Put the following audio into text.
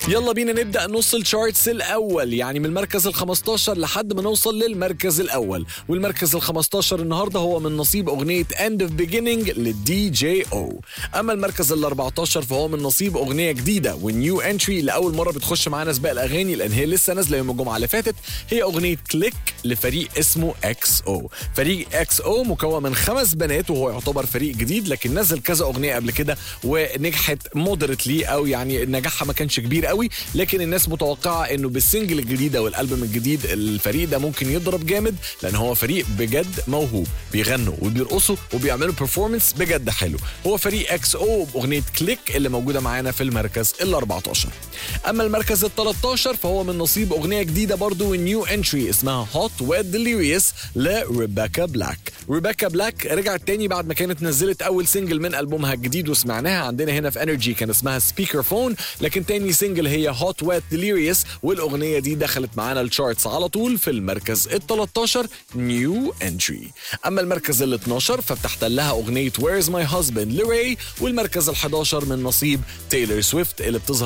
يلا بينا نبدا نص الشارتس الاول يعني من المركز ال 15 لحد ما نوصل للمركز الاول والمركز ال 15 النهارده هو من نصيب اغنيه اند اوف بيجيننج للدي جي او اما المركز ال 14 فهو من نصيب اغنيه جديده ونيو انتري لاول مره بتخش معانا سباق الاغاني لان هي لسه نازله يوم الجمعه اللي فاتت هي اغنيه كليك لفريق اسمه اكس او فريق اكس او مكون من خمس بنات وهو يعتبر فريق جديد لكن نزل كذا اغنيه قبل كده ونجحت مودريتلي او يعني نجاحها ما كانش كبير قوي لكن الناس متوقعه انه بالسنجل الجديده والالبوم الجديد الفريق ده ممكن يضرب جامد لان هو فريق بجد موهوب بيغنوا وبيرقصوا وبيعملوا بيرفورمانس بجد حلو هو فريق اكس او باغنيه كليك اللي موجوده معانا في المركز ال 14 اما المركز ال 13 فهو من نصيب اغنيه جديده برضو نيو انتري اسمها هوت ويد ديليريوس لريبيكا بلاك ريبيكا بلاك رجعت تاني بعد ما كانت نزلت اول سنجل من البومها الجديد وسمعناها عندنا هنا في انرجي كان اسمها سبيكر فون لكن تاني سنجل هي هوت ويت ديليريوس والاغنيه دي دخلت معانا الشارتس على طول في المركز ال 13 نيو انتري اما المركز ال 12 فبتحتلها اغنيه ويرز ماي هازبند لراي والمركز ال 11 من نصيب تايلور سويفت اللي بتظهر